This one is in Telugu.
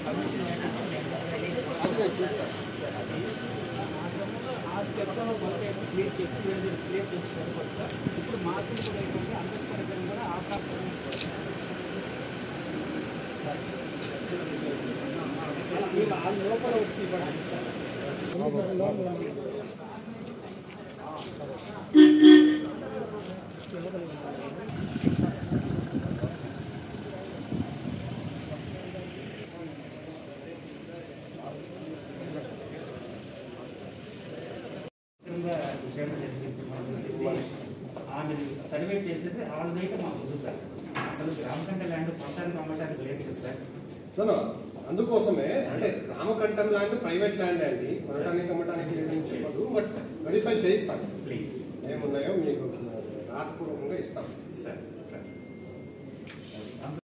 ఆ స్టెప్లో మొత్తం క్లియర్ చేసి వేరే క్లియర్ చేసి సరిపోతుంది సార్ ఇప్పుడు మార్పులు కూడా ఏంటంటే అందరి పరికరం కూడా ఆకాశం మీరు ఆ లోపల వచ్చి ఇవ్వండి సార్ విధంగా విషయం జరిగింది ఆమె సర్వే చేసేసి వాళ్ళదైతే మాకు వద్దు సార్ అసలు రామకండ ల్యాండ్ మొత్తానికి అమ్మటానికి లేదు సార్ No, no. అందుకోసమే అంటే రామకంఠం ల్యాండ్ ప్రైవేట్ ల్యాండ్ అండి కొనటానికి అమ్మటానికి లేదని చెప్పదు బట్ వెరిఫై చేయిస్తాను ప్లీజ్ ఏమున్నాయో మీకు రాతపూర్వకంగా ఇస్తాను సార్ సార్